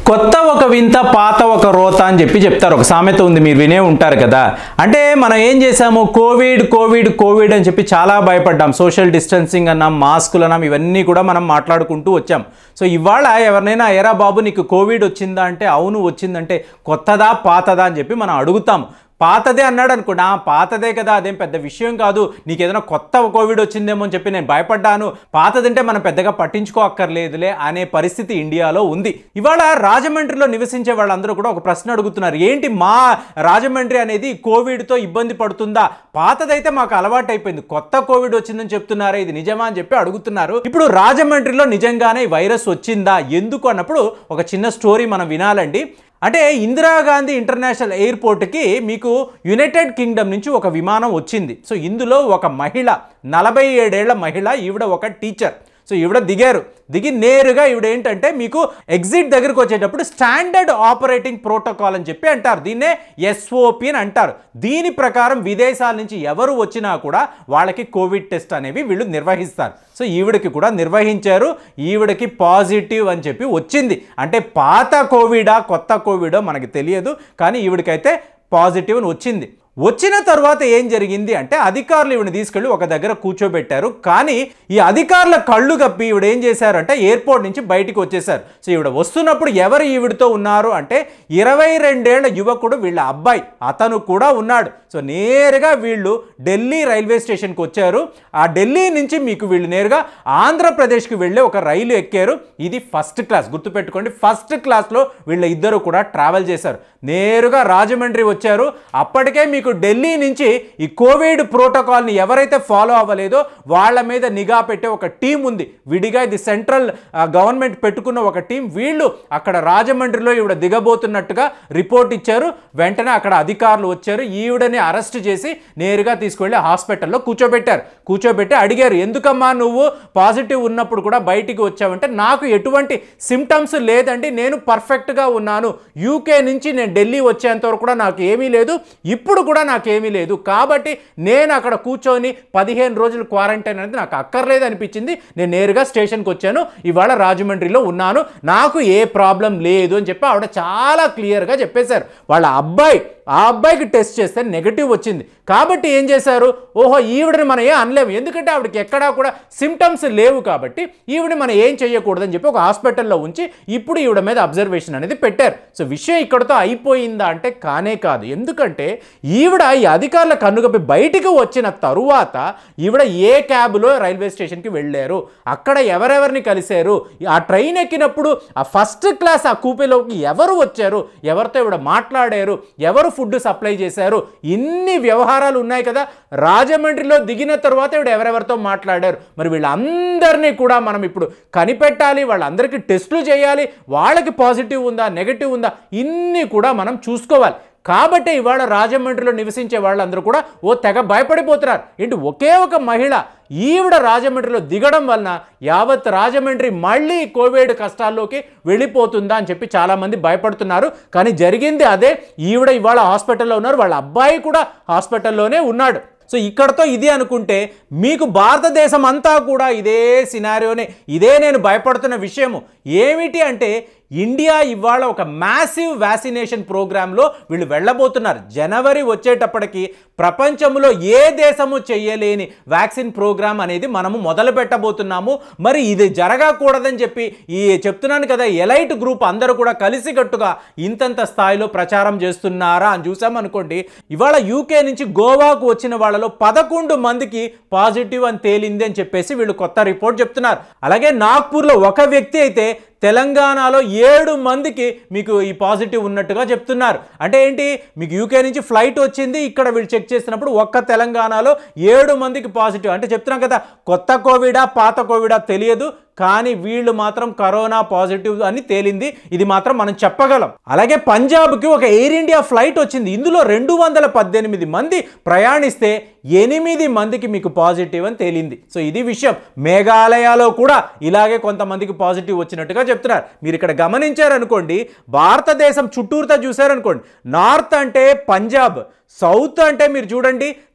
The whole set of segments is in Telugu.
కొత్త ఒక వింత పాత ఒక రోత అని చెప్పి చెప్తారు ఒక సామెత ఉంది మీరు వినే ఉంటారు కదా అంటే మనం ఏం చేసాము కోవిడ్ కోవిడ్ కోవిడ్ అని చెప్పి చాలా భయపడ్డాం సోషల్ డిస్టెన్సింగ్ అన్నాం మాస్కులు అన్నాం ఇవన్నీ కూడా మనం మాట్లాడుకుంటూ వచ్చాం సో ఇవాళ ఎవరినైనా ఎరా బాబు నీకు కోవిడ్ వచ్చిందా అంటే అవును వచ్చిందంటే కొత్తదా పాతదా అని చెప్పి మనం అడుగుతాం పాతదే అన్నాడు అనుకోండి ఆ పాతదే కదా అదేం పెద్ద విషయం కాదు నీకు ఏదైనా కొత్త కోవిడ్ వచ్చిందేమో అని చెప్పి నేను భయపడ్డాను పాతదంటే మనం పెద్దగా పట్టించుకోక్కర్లేదులే అనే పరిస్థితి ఇండియాలో ఉంది ఇవాళ రాజమండ్రిలో నివసించే వాళ్ళందరూ కూడా ఒక ప్రశ్న అడుగుతున్నారు ఏంటి మా రాజమండ్రి అనేది కోవిడ్తో ఇబ్బంది పడుతుందా పాతదైతే మాకు అలవాటు అయిపోయింది కొత్త కోవిడ్ వచ్చిందని చెప్తున్నారా ఇది నిజమా అని చెప్పి అడుగుతున్నారు ఇప్పుడు రాజమండ్రిలో నిజంగానే ఈ వైరస్ వచ్చిందా ఎందుకు అన్నప్పుడు ఒక చిన్న స్టోరీ మనం వినాలండి అంటే ఇందిరాగాంధీ ఇంటర్నేషనల్ ఎయిర్పోర్ట్కి మీకు యునైటెడ్ కింగ్డమ్ నుంచి ఒక విమానం వచ్చింది సో ఇందులో ఒక మహిళ నలభై ఏడేళ్ల మహిళ ఈవిడ ఒక టీచర్ సో ఈవిడ దిగారు దిగి నేరుగా ఈవిడ ఏంటంటే మీకు ఎగ్జిట్ దగ్గరకు వచ్చేటప్పుడు స్టాండర్డ్ ఆపరేటింగ్ ప్రోటోకాల్ అని చెప్పి అంటారు దీన్నే ఎస్ఓపి అని అంటారు దీని ప్రకారం విదేశాల నుంచి ఎవరు వచ్చినా కూడా వాళ్ళకి కోవిడ్ టెస్ట్ అనేవి వీళ్ళు నిర్వహిస్తారు సో ఈవిడకి కూడా నిర్వహించారు ఈవిడకి పాజిటివ్ అని చెప్పి వచ్చింది అంటే పాత కోవిడా కొత్త కోవిడో మనకి తెలియదు కానీ ఈవిడికైతే పాజిటివ్ అని వచ్చింది వచ్చిన తర్వాత ఏం జరిగింది అంటే అధికారులు ఈవిడ తీసుకెళ్ళి ఒక దగ్గర కూర్చోబెట్టారు కానీ ఈ అధికారుల కళ్ళు కప్పి ఈవిడ ఏం చేశారు అంటే ఎయిర్పోర్ట్ నుంచి బయటికి వచ్చేసారు సో ఈవిడ వస్తున్నప్పుడు ఎవరు ఈవిడతో ఉన్నారు అంటే ఇరవై రెండేళ్ల యువకుడు వీళ్ళ అబ్బాయి అతను కూడా ఉన్నాడు సో నేరుగా వీళ్ళు ఢిల్లీ రైల్వే స్టేషన్కి వచ్చారు ఆ ఢిల్లీ నుంచి మీకు వీళ్ళు నేరుగా ఆంధ్రప్రదేశ్కి వెళ్ళే ఒక రైలు ఎక్కారు ఇది ఫస్ట్ క్లాస్ గుర్తుపెట్టుకోండి ఫస్ట్ క్లాస్లో వీళ్ళ ఇద్దరు కూడా ట్రావెల్ చేశారు నేరుగా రాజమండ్రి వచ్చారు అప్పటికే మీకు ఢిల్లీ నుంచి ఈ కోవిడ్ ప్రోటోకాల్ని ఎవరైతే ఫాలో అవ్వలేదో వాళ్ళ మీద నిఘా పెట్టే ఒక టీం ఉంది విడిగా ఇది సెంట్రల్ ఆ, గవర్నమెంట్ పెట్టుకున్న ఒక టీం వీళ్ళు అక్కడ రాజమండ్రిలో ఈవిడ దిగబోతున్నట్టుగా రిపోర్ట్ ఇచ్చారు వెంటనే అక్కడ అధికారులు వచ్చారు ఈవిడని అరెస్ట్ చేసి నేరుగా తీసుకెళ్లి హాస్పిటల్లో కూర్చోబెట్టారు కూర్చోబెట్టి అడిగారు ఎందుకమ్మా నువ్వు పాజిటివ్ ఉన్నప్పుడు కూడా బయటికి వచ్చావంటే నాకు ఎటువంటి సిమ్టమ్స్ లేదండి నేను పర్ఫెక్ట్గా ఉన్నాను యూకే నుంచి నేను ఢిల్లీ వచ్చేంత వరకు కూడా నాకు ఏమీ లేదు ఇప్పుడు కూడా నాకు ఏమీ లేదు కాబట్టి నేను అక్కడ కూర్చొని పదిహేను రోజులు క్వారంటైన్ అనేది నాకు అక్కర్లేదు అనిపించింది నేను నేరుగా స్టేషన్కి వచ్చాను ఇవాళ రాజమండ్రిలో ఉన్నాను నాకు ఏ ప్రాబ్లం లేదు అని చెప్పి ఆవిడ చాలా క్లియర్గా చెప్పేశారు వాళ్ళ అబ్బాయి ఆ అబ్బాయికి టెస్ట్ చేస్తే నెగటివ్ వచ్చింది కాబట్టి ఏం చేశారు ఓహో ఈవిడని మనం ఏం అనలేము ఎందుకంటే ఆవిడకి ఎక్కడా కూడా సిమ్టమ్స్ లేవు కాబట్టి ఈవిడ మనం ఏం చేయకూడదని చెప్పి ఒక హాస్పిటల్లో ఉంచి ఇప్పుడు ఈవిడ మీద అబ్జర్వేషన్ అనేది పెట్టారు సో విషయం ఇక్కడతో అయిపోయిందా అంటే కానే కాదు ఎందుకంటే ఈవిడ ఈ అధికారుల కన్నుగప్పి బయటికి వచ్చిన తరువాత ఈవిడ ఏ క్యాబ్లో రైల్వే స్టేషన్కి వెళ్ళారు అక్కడ ఎవరెవరిని కలిశారు ఆ ట్రైన్ ఎక్కినప్పుడు ఆ ఫస్ట్ క్లాస్ ఆ కూపీలోకి ఎవరు వచ్చారు ఎవరితో ఈవిడ మాట్లాడారు ఎవరు ఫుడ్ సప్లై చేశారు ఇన్ని వ్యవహారాలు ఉన్నాయి కదా రాజమండ్రిలో దిగిన తర్వాత ఈవిడ ఎవరెవరితో మాట్లాడారు మరి వీళ్ళందరినీ కూడా మనం ఇప్పుడు కనిపెట్టాలి వాళ్ళందరికీ టెస్టులు చేయాలి వాళ్ళకి పాజిటివ్ ఉందా నెగటివ్ ఉందా ఇన్ని కూడా మనం చూసుకోవాలి కాబట్టి ఇవాళ రాజమండ్రిలో నివసించే వాళ్ళందరూ కూడా ఓ తెగ భయపడిపోతున్నారు ఏంటి ఒకే ఒక మహిళ ఈవిడ రాజమండ్రిలో దిగడం వలన యావత్ రాజమండ్రి మళ్ళీ కోవిడ్ కష్టాల్లోకి వెళ్ళిపోతుందా అని చెప్పి చాలామంది భయపడుతున్నారు కానీ జరిగింది అదే ఈవిడ ఇవాళ హాస్పిటల్లో ఉన్నారు వాళ్ళ అబ్బాయి కూడా హాస్పిటల్లోనే ఉన్నాడు సో ఇక్కడతో ఇది అనుకుంటే మీకు భారతదేశం అంతా కూడా ఇదే సినారియోనే ఇదే నేను భయపడుతున్న విషయము ఏమిటి అంటే ఇండియా ఇవాళ ఒక మ్యాసివ్ వ్యాక్సినేషన్ ప్రోగ్రాంలో వీళ్ళు వెళ్ళబోతున్నారు జనవరి వచ్చేటప్పటికి ప్రపంచంలో ఏ దేశము చేయలేని వ్యాక్సిన్ ప్రోగ్రామ్ అనేది మనము మొదలు పెట్టబోతున్నాము మరి ఇది జరగకూడదని చెప్పి ఈ చెప్తున్నాను కదా ఎలైట్ గ్రూప్ అందరూ కూడా కలిసికట్టుగా ఇంతంత స్థాయిలో ప్రచారం చేస్తున్నారా అని చూసామనుకోండి ఇవాళ యూకే నుంచి గోవాకు వచ్చిన వాళ్ళలో పదకొండు మందికి పాజిటివ్ అని తేలింది అని చెప్పేసి వీళ్ళు కొత్త రిపోర్ట్ చెప్తున్నారు అలాగే నాగ్పూర్లో ఒక వ్యక్తి అయితే తెలంగాణలో ఏడు మందికి మీకు ఈ పాజిటివ్ ఉన్నట్టుగా చెప్తున్నారు అంటే ఏంటి మీకు యూకే నుంచి ఫ్లైట్ వచ్చింది ఇక్కడ వీళ్ళు చెక్ చేసినప్పుడు ఒక్క తెలంగాణలో ఏడు మందికి పాజిటివ్ అంటే చెప్తున్నాం కదా కొత్త కోవిడా పాత కోవిడా తెలియదు కానీ వీళ్ళు మాత్రం కరోనా పాజిటివ్ అని తేలింది ఇది మాత్రం మనం చెప్పగలం అలాగే పంజాబ్కి ఒక ఎయిర్ ఇండియా ఫ్లైట్ వచ్చింది ఇందులో రెండు వందల పద్దెనిమిది మంది ప్రయాణిస్తే ఎనిమిది మందికి మీకు పాజిటివ్ అని తేలింది సో ఇది విషయం మేఘాలయలో కూడా ఇలాగే కొంతమందికి పాజిటివ్ వచ్చినట్టుగా చెప్తున్నారు మీరు ఇక్కడ గమనించారనుకోండి భారతదేశం చుట్టూరుతా చూశారనుకోండి నార్త్ అంటే పంజాబ్ సౌత్ అంటే మీరు చూడండి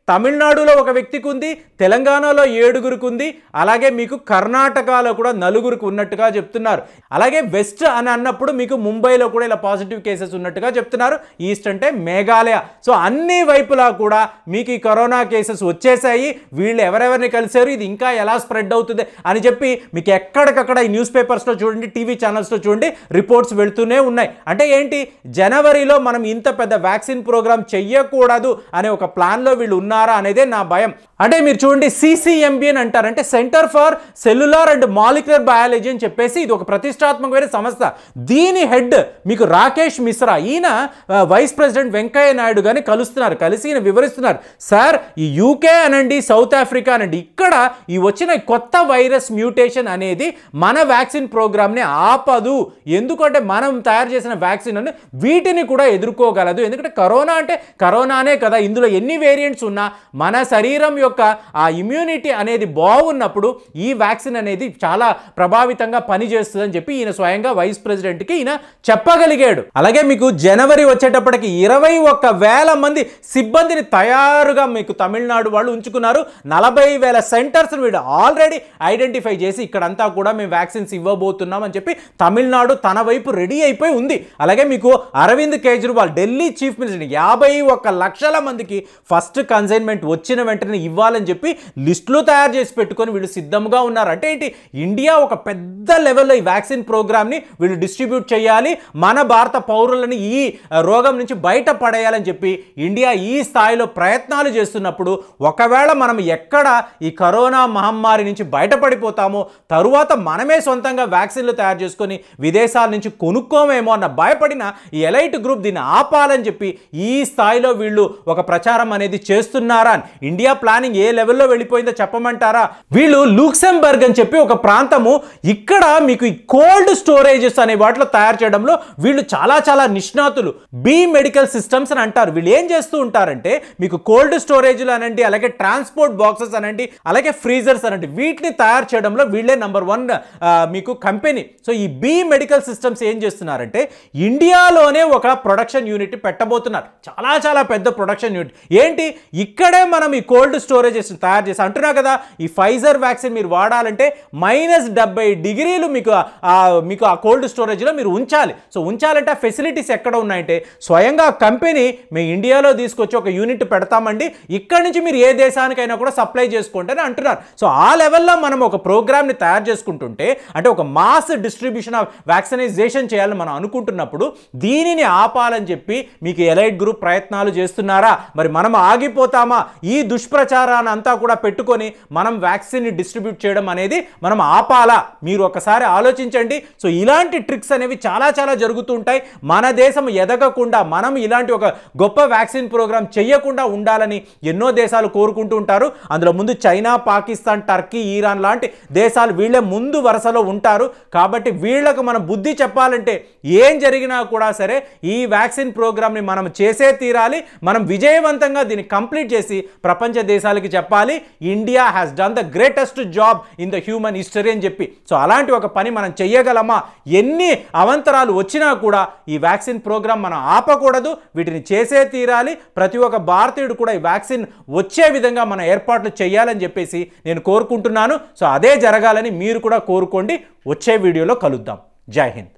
తమిళనాడులో ఒక వ్యక్తికి ఉంది తెలంగాణలో ఏడుగురికి ఉంది అలాగే మీకు కర్ణాటకలో కూడా నలుగురికి ఉన్నట్టుగా చెప్తున్నారు అలాగే వెస్ట్ అని అన్నప్పుడు మీకు ముంబైలో కూడా ఇలా పాజిటివ్ కేసెస్ ఉన్నట్టుగా చెప్తున్నారు ఈస్ట్ అంటే మేఘాలయ సో అన్ని వైపులా కూడా మీకు ఈ కరోనా కేసెస్ వచ్చేసాయి వీళ్ళు ఎవరెవరిని కలిశారు ఇది ఇంకా ఎలా స్ప్రెడ్ అవుతుంది అని చెప్పి మీకు ఎక్కడికక్కడ ఈ న్యూస్ పేపర్స్లో చూడండి టీవీ ఛానల్స్లో చూడండి రిపోర్ట్స్ వెళ్తూనే ఉన్నాయి అంటే ఏంటి జనవరిలో మనం ఇంత పెద్ద వ్యాక్సిన్ ప్రోగ్రామ్ చెయ్యకూడదు అనే ఒక ప్లాన్లో వీళ్ళు ఉన్నారా అనేదే నా భయం అంటే మీరు చూడండి సిసిఎంబి అని అంటారు అంటే centre for cellular and molecular biology అని చెప్పేసి ఇది ఒక ప్రతిష్టాత్మకమైన సంస్థ దీని హెడ్ మీకు రాకేష్ మిశ్రా ఈయన ఆ, వైస్ ప్రెసిడెంట్ వెంకయ్య నాయుడు గారిని కలుస్తున్నారు కలిసి ఈయన వివరిస్తున్నారు సార్ ఈ యూకే అనండి సౌత్ ఆఫ్రికా అనండి ఇక్కడ ఈ వచ్చిన ఈ కొత్త వైరస్ మ్యూటేషన్ అనేది మన వ్యాక్సిన్ ప్రోగ్రామ్ని ఆపదు ఎందుకంటే మనం తయారు చేసిన వ్యాక్సిన్ అని వీటిని కూడా ఎదుర్కోగలదు ఎందుకంటే కరోనా అంటే కరోనానే కదా ఇందులో ఎన్ని వేరియంట్స్ ఉన్నా మన శరీరం యొక్క ఆ ఇమ్యూనిటీ అనేది బాగున్నప్పుడు ఈ వ్యాక్సిన్ అనేది చాలా ప్రభావితంగా పనిచేస్తుందని చెప్పి ఈయన స్వయంగా వైస్ ప్రెసిడెంట్కి ఈయన చెప్పగలిగాడు అలాగే మీకు జనవరి వచ్చేటప్పటికి ఇరవై ఒక్క వేల మంది సిబ్బందిని తయారుగా మీకు తమిళనాడు వాళ్ళు ఉంచుకున్నారు నలభై వేల సెంటర్స్ వీడు ఆల్రెడీ ఐడెంటిఫై చేసి ఇక్కడంతా కూడా మేము వ్యాక్సిన్స్ ఇవ్వబోతున్నాం అని చెప్పి తమిళనాడు తన వైపు రెడీ అయిపోయి ఉంది అలాగే మీకు అరవింద్ కేజ్రీవాల్ ఢిల్లీ చీఫ్ మినిస్టర్ యాభై ఒక్క లక్షల మందికి ఫస్ట్ కన్సైన్మెంట్ వచ్చిన వెంటనే ఇవ్వాలని చెప్పి లిస్టులు తయారు చేసి పెట్టుకొని వీళ్ళు సిద్ధంగా ఉన్నారు అంటే ఏంటి ఇండియా ఒక పెద్ద లెవెల్లో ఈ వ్యాక్సిన్ ప్రోగ్రామ్ని వీళ్ళు డిస్ట్రిబ్యూట్ చేయాలి మన భారత పౌరులని ఈ ఆ, రోగం నుంచి బయట పడేయాలని చెప్పి ఇండియా ఈ స్థాయిలో ప్రయత్నాలు చేస్తున్నప్పుడు ఒకవేళ మనం ఎక్కడ ఈ కరోనా మహమ్మారి నుంచి బయటపడిపోతామో తరువాత మనమే సొంతంగా వ్యాక్సిన్లు తయారు చేసుకొని విదేశాల నుంచి కొనుక్కోమేమో అన్న భయపడిన ఈ ఎలైట్ గ్రూప్ దీన్ని ఆపాలని చెప్పి ఈ స్థాయిలో వీళ్ళు ఒక ప్రచారం అనేది చేస్తున్నారా అని ఇండియా ప్లానింగ్ ఏ లెవెల్లో వెళ్ళిపోయిందో చెప్పమంటారా వీళ్ళు లూక్సెంబర్గ్ అని చెప్పి ఒక ప్రాంతము ఇక్కడ మీకు ఈ కోల్డ్ స్టోరేజెస్ అనే వాటిలో తయారు చేయడంలో వీళ్ళు చాలా చాలా నిష్ణాతులు బీ మెడికల్ సిస్టమ్స్ అని అంటారు వీళ్ళు ఏం చేస్తూ ఉంటారంటే మీకు కోల్డ్ స్టోరేజ్లు అనండి అలాగే ట్రాన్స్పోర్ట్ బాక్సెస్ అనండి అలాగే ఫ్రీజర్స్ అనండి వీటిని తయారు చేయడంలో వీళ్ళే నంబర్ వన్ మీకు కంపెనీ సో ఈ బీ మెడికల్ సిస్టమ్స్ ఏం చేస్తున్నారంటే ఇండియాలోనే ఒక ప్రొడక్షన్ యూనిట్ పెట్టబోతున్నారు చాలా చాలా పెద్ద ప్రొడక్షన్ యూనిట్ ఏంటి ఇక్కడే మనం ఈ కోల్డ్ స్టోరేజెస్ తయారు చేసి అంటున్నా కదా ఈ ఫైజర్ వ్యాక్సిన్ మీరు వాడాలంటే మైనస్ డెబ్బై డిగ్రీలు మీకు ఆ- ఆ మీకు ఆ కోల్డ్ స్టోరేజ్లో మీరు ఉంచాలి సో ఉంచాలంటే ఆ ఫెసిలిటీస్ ఎక్కడ ఉన్నాయంటే స్వయంగా కంపెనీ మేము ఇండియాలో తీసుకొచ్చి ఒక యూనిట్ పెడతామండి ఇక్కడ నుంచి మీరు ఏ దేశానికైనా కూడా సప్లై చేసుకోండి అని అంటున్నారు సో ఆ లెవెల్లో మనం ఒక ప్రోగ్రామ్ని తయారు చేసుకుంటుంటే అంటే ఒక మాస్ డిస్ట్రిబ్యూషన్ ఆఫ్ వ్యాక్సినైజేషన్ చేయాలని మనం అనుకుంటున్నప్పుడు దీనిని ఆపాలని చెప్పి మీకు ఎలైట్ గ్రూప్ ప్రయత్నాలు చేస్తున్నారా మరి మనం ఆగిపోతామా ఈ దుష్ప్రచారాన్ని అంతా కూడా పెట్టుకొని మనం వ్యాక్సిన్ని డిస్ట్రిబ్యూట్ చేయడం అనేది మనం ఆపాలా మీరు ఒకసారి ఆలోచించండి సో ఇలాంటి ట్రిక్స్ అనేవి చాలా చాలా జరుగుతూ ఉంటాయి మన దేశం ఎదగకుండా మనం ఇలాంటి ఒక గొప్ప వ్యాక్సిన్ ప్రోగ్రామ్ చేయకుండా ఉండాలని ఎన్నో దేశాలు కోరుకుంటూ ఉంటారు అందులో ముందు చైనా పాకిస్తాన్ టర్కీ ఈరాన్ లాంటి దేశాలు వీళ్ళే ముందు వరుసలో ఉంటారు కాబట్టి వీళ్ళకు మనం బుద్ధి చెప్పాలంటే ఏం జరిగినా కూడా సరే ఈ వ్యాక్సిన్ ప్రోగ్రామ్ని మనం చేసే తీరాలి మనం విజయవంతంగా దీన్ని కంప్లీట్ చేసి ప్రపంచ దేశాలకి చెప్పాలి India has done the greatest job in the human history అని చెప్పి సో అలాంటి ఒక పని మనం చెయ్యగలమా ఎన్ని అవంతరాలు వచ్చినా కూడా ఈ వ్యాక్సిన్ ప్రోగ్రామ్ మనం ఆపకూడదు వీటిని చేసే తీరాలి ప్రతి ఒక్క భారతీయుడు కూడా ఈ వ్యాక్సిన్ వచ్చే విధంగా మన ఏర్పాట్లు చేయాలని చెప్పేసి నేను కోరుకుంటున్నాను సో అదే జరగాలని మీరు కూడా కోరుకోండి వచ్చే వీడియోలో కలుద్దాం జై హింద్